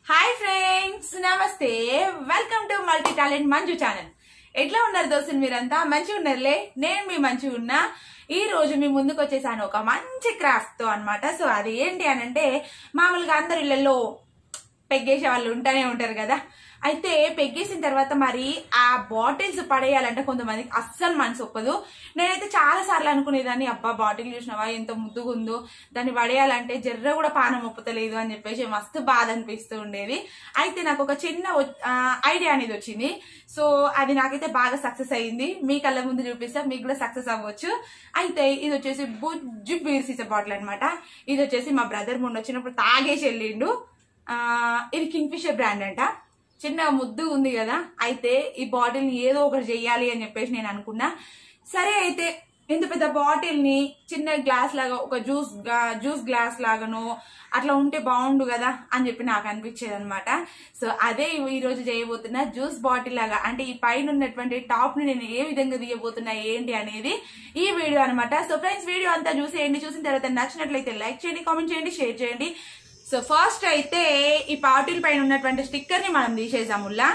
Hi friends నమస్తే welcome to multi talent Manju channel ఎట్లా ఉన్నారు దోస్తులు మీరంతా మంచిగా ఉన్నారులే నేను మీ మంచిగా ఉన్నా ఈ రోజు మీ ముందుకు వచ్చేసాను ఒక మంచి క్రాఫ్ట్ తో అన్నమాట సో అది ఏంటి అని అంటే మామూలుగా అందరి ఇళ్లలో పెగ్గేసే వాళ్ళు ఉంటూనే ఉంటారు కదా అయితే పెగ్గేసిన తర్వాత మరి ఆ బాటిల్స్ పడేయాలంటే కొంతమందికి అస్సలు మనసు ఒప్పదు నేనైతే చాలా సార్లు అనుకునేదాన్ని అబ్బా బాటిల్ చూసినావా ఎంత ముద్దుగా ఉందో దాన్ని పడేయాలంటే జర్ర కూడా పానం ఒప్పుతలేదు అని చెప్పేసి మస్తు బాధ అనిపిస్తూ ఉండేది అయితే నాకు ఒక చిన్న ఐడియా అనేది వచ్చింది సో అది నాకైతే బాగా సక్సెస్ అయ్యింది మీ కళ్ళ ముందు చూపిస్తే మీకు కూడా సక్సెస్ అవ్వచ్చు అయితే ఇది వచ్చేసి బుజ్జు బీర్ సీసా బాటిల్ అనమాట ఇది వచ్చేసి మా బ్రదర్ మొన్న వచ్చినప్పుడు తాగేసి వెళ్ళిండు ఆ, ఇది కింగ్ ఫిషర్ బ్రాండ్ అంట చిన్న ముద్దు ఉంది కదా అయితే ఈ బాటిల్ ని ఏదో ఒకటి చెయ్యాలి అని చెప్పేసి నేను అనుకున్నా సరే అయితే ఇంత పెద్ద బాటిల్ ని చిన్న గ్లాస్ లాగా ఒక జ్యూస్ గా- జ్యూస్ గ్లాస్ లాగానో అట్లా ఉంటే బాగుండు కదా అని చెప్పి నాకు అనిపించేది అనమాట సో అదే ఈ రోజు చేయబోతున్నా జ్యూస్ బాటిల్ లాగా అంటే ఈ పైన ఉన్నటువంటి టాప్ ని నేను ఏ విధంగా తీయబోతున్నా ఏంటి అనేది ఈ వీడియో అనమాట సో ఫ్రెండ్స్ వీడియో అంతా చూసేయండి చూసిన తర్వాత నచ్చినట్లయితే లైక్ చేయండి కామెంట్ చేయండి షేర్ చేయండి సో ఫస్ట్ అయితే ఈ బాటిల్ పైన ఉన్నటువంటి స్టిక్కర్ ని మనం తీసేసాముల్లా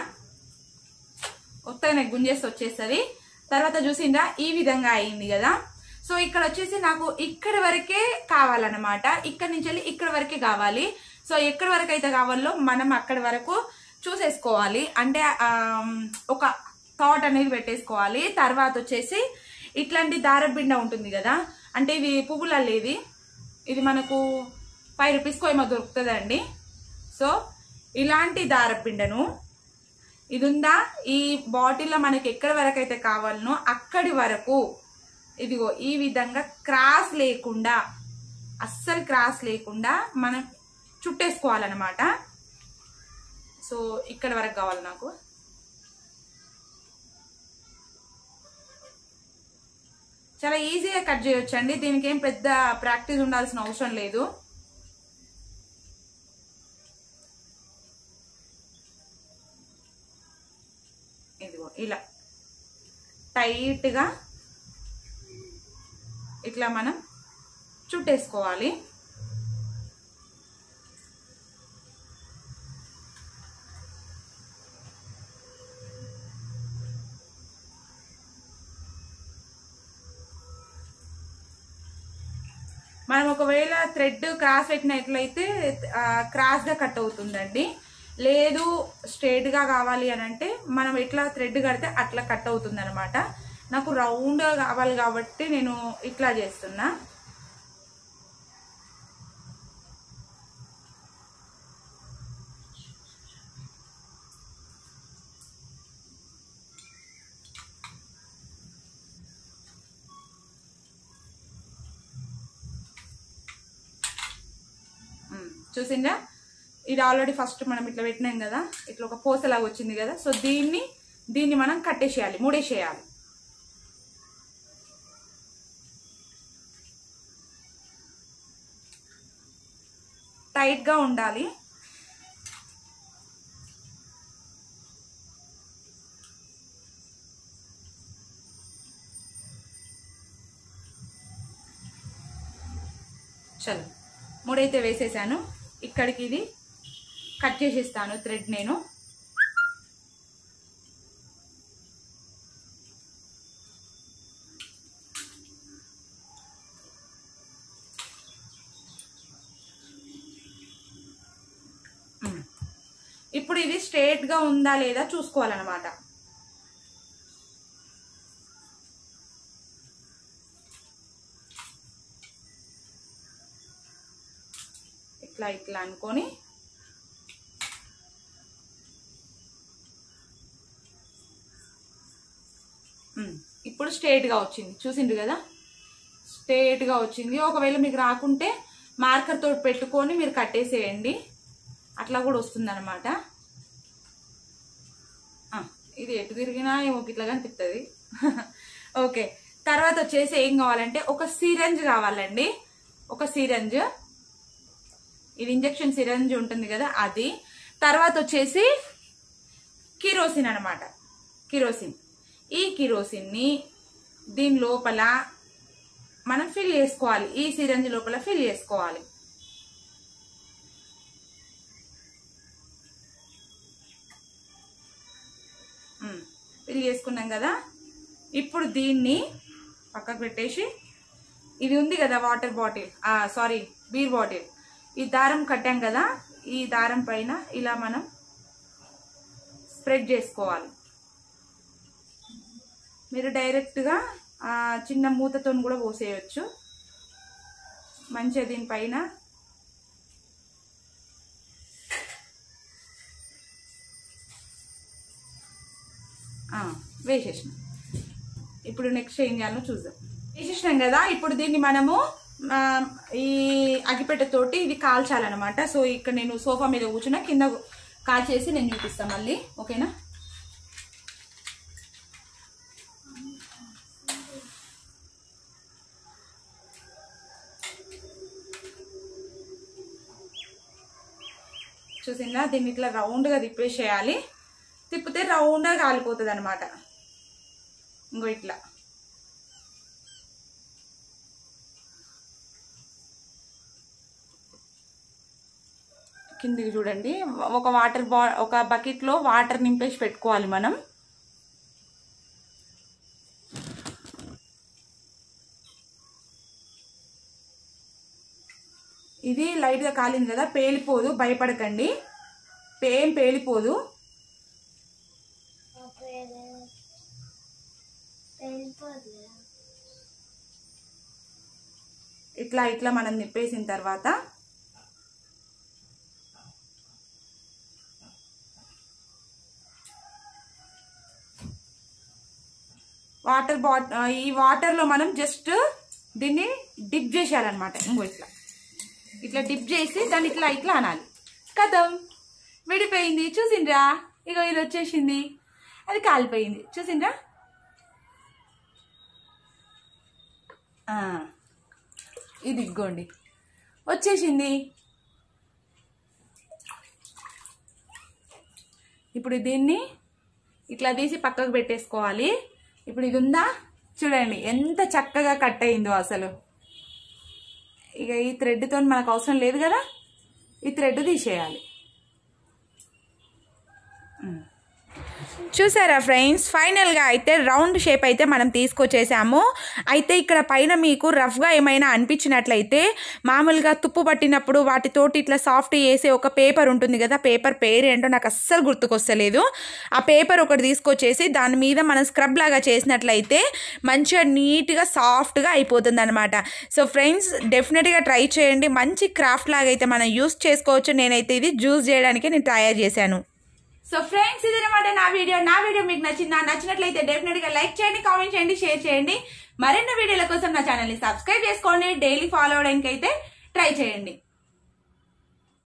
ఉత్తగానే గుంజేసి వచ్చేస్తుంది తర్వాత చూసిందా ఈ విధంగా అయింది కదా సో ఇక్కడ వచ్చేసి నాకు ఇక్కడ వరకే కావాలన్నమాట ఇక్కడ నుంచి వెళ్ళి ఇక్కడ వరకే కావాలి సో ఎక్కడి వరకు అయితే కావాలో మనం అక్కడి వరకు చూసేసుకోవాలి అంటే ఆమ్, ఒక థాట్ అనేది పెట్టేసుకోవాలి తర్వాత వచ్చేసి ఇట్లాంటి దారబిండ ఉంటుంది కదా అంటే ఇది పువ్వులలో ఇది ఇది మనకు ఫైవ్ రూపీస్కో ఏమో దొరుకుతుందండి సో ఇలాంటి దారపిండను ఇది ఉందా ఈ బాటిల్లో మనకి ఎక్కడి వరకు అయితే కావాలనో అక్కడి వరకు ఇదిగో ఈ విధంగా క్రాస్ లేకుండా అస్సలు క్రాస్ లేకుండా మనం చుట్టేసుకోవాలన్నమాట సో ఇక్కడ వరకు కావాలి నాకు చాలా ఈజీగా కట్ చేయొచ్చు అండి దీనికి ఏం పెద్ద ప్రాక్టీస్ ఉండాల్సిన అవసరం లేదు ఇదిగో ఇలా టైట్గా ఇట్లా మనం చుట్టేసుకోవాలి మనం ఒకవేళ థ్రెడ్ క్రాస్ పెట్టినట్లయితే క్రాస్ గా కట్ అవుతుందండి లేదు స్ట్రైట్ గా కావాలి అని అంటే మనం ఎట్లా థ్రెడ్ కడితే అట్లా కట్ అవుతుంది అనమాట నాకు రౌండ్ గా కావాలి కాబట్టి నేను ఇట్లా చేస్తున్నా ఉమ్, చూసిందా ఇది ఆల్రెడీ ఫస్ట్ మనం ఇట్లా పెట్టినాం కదా ఇట్లా ఒక పూసలాగా వచ్చింది కదా సో దీన్ని దీన్ని మనం కట్టేసేయాలి మూడేసేయాలి టైట్ గా ఉండాలి చలో మూడైతే వేసేసాను ఇక్కడికి ఇది కట్ చేసేస్తాను థ్రెడ్ నేను ఉమ్. ఇప్పుడు ఇది స్ట్రేట్ గా ఉందా లేదా చూసుకోవాలన్నమాట ఇట్లా ఇట్లా అనుకొని ఉమ్, ఇప్పుడు స్ట్రేట్ గా వచ్చింది చూసిండ్రు కదా స్ట్రేట్ గా వచ్చింది ఒకవేళ మీకు రాకుంటే మార్కర్ తోటి పెట్టుకొని మీరు కట్టేసేయండి అట్లా కూడా వస్తుంది అనమాట ఇది ఎటు తిరిగినా ఏమో ఇట్లా కనిపిస్తుంది ఓకే తర్వాత వచ్చేసి ఏం కావాలంటే ఒక సిరంజ్ కావాలండి ఒక సిరంజ్ ఇది ఇంజెక్షన్ సిరంజ్ ఉంటుంది కదా అది తర్వాత వచ్చేసి కిరోసిన్ అనమాట కిరోసిన్ ఈ కిరోసిన్ని దీని లోపల మనం ఫిల్ చేసుకోవాలి ఈ సిరంజ్ లోపల ఫిల్ చేసుకోవాలి ఫిల్ చేసుకున్నాం కదా ఇప్పుడు దీన్ని పక్కకు పెట్టేసి ఇది ఉంది కదా water bottle sorry beer bottle ఈ దారం కట్టాం కదా ఈ దారం పైన ఇలా మనం స్ప్రెడ్ చేసుకోవాలి మీరు డైరెక్ట్గా ఆ, చిన్న మూతతో కూడా పోసేయచ్చు మంచిగా దీనిపైన ఆ, వేసేసినాం ఇప్పుడు నెక్స్ట్ ఏం చేయాలో చూద్దాం వేసేసినాం కదా ఇప్పుడు దీన్ని మనము ఆ, ఈ అగిపెట్టెతోటి ఇది కాల్చాలన్నమాట సో ఇక్కడ నేను సోఫా మీద కూర్చున్నా కింద కాల్చేసి నేను చూపిస్తాను మళ్ళీ ఓకేనా చూసిందా దీన్ని ఇట్లా రౌండ్గా తిప్పేసేయాలి తిప్పితే రౌండ్గా కాలిపోతుంది అనమాట ఇంకో ఇట్లా కిందికి చూడండి ఒక వాటర్ బా ఒక బకెట్లో వాటర్ నింపేసి పెట్టుకోవాలి మనం ఇది లైట్గా కాలింది కదా పేలిపోదు భయపడకండి పేం పేలిపోదు ఇట్లా ఇట్లా మనం నిప్పేసిన తర్వాత వాటర్ బాట్ ఈ వాటర్లో మనం జస్ట్ దీన్ని డిప్ చేసేయాలన్నమాట ఇంకో ఇట్లా ఇట్లా డిప్ చేసి దాన్ని ఇట్లా ఇట్లా అనాలి కథం విడిపోయింది చూసిండ్రా ఇక ఇది వచ్చేసింది అది కాలిపోయింది చూసిండ్రా ఆ, ఇది ఇగ్గోండి వచ్చేసింది ఇప్పుడు దీన్ని ఇట్లా తీసి పక్కకు పెట్టేసుకోవాలి ఇప్పుడు ఇది ఉందా చూడండి ఎంత చక్కగా కట్ అయిందో అసలు ఇక ఈ థ్రెడ్తో మనకు అవసరం లేదు కదా ఈ థ్రెడ్ తీసేయాలి చూసారా ఫ్రెండ్స్ ఫైనల్గా అయితే రౌండ్ షేప్ అయితే మనం తీసుకొచ్చేసాము అయితే ఇక్కడ పైన మీకు రఫ్గా ఏమైనా అనిపించినట్లయితే మామూలుగా తుప్పు పట్టినప్పుడు వాటితోటి ఇట్లా సాఫ్ట్ చేసే ఒక పేపర్ ఉంటుంది కదా పేపర్ పేరు ఏంటో నాకు అస్సలు గుర్తుకొస్తలేదు ఆ పేపర్ ఒకటి తీసుకొచ్చేసి దాని మీద మనం స్క్రబ్ లాగా చేసినట్లయితే మంచిగా నీట్గా సాఫ్ట్గా అయిపోతుంది అనమాట సో ఫ్రెండ్స్ డెఫినెట్గా ట్రై చేయండి మంచి క్రాఫ్ట్ లాగా అయితే మనం యూస్ చేసుకోవచ్చు నేనైతే ఇది జ్యూస్ చేయడానికి నేను తయారు చేశాను సో ఫ్రెండ్స్ ఇదనమాట నా వీడియో నా వీడియో మీకు నచ్చిందా నచ్చినట్లయితే డెఫినెట్ గా లైక్ చేయండి కామెంట్ చేయండి షేర్ చేయండి మరిన్ని వీడియోల కోసం నా ఛానల్ ని సబ్స్క్రైబ్ చేసుకోండి డైలీ ఫాలో అవడానికి అయితే ట్రై చేయండి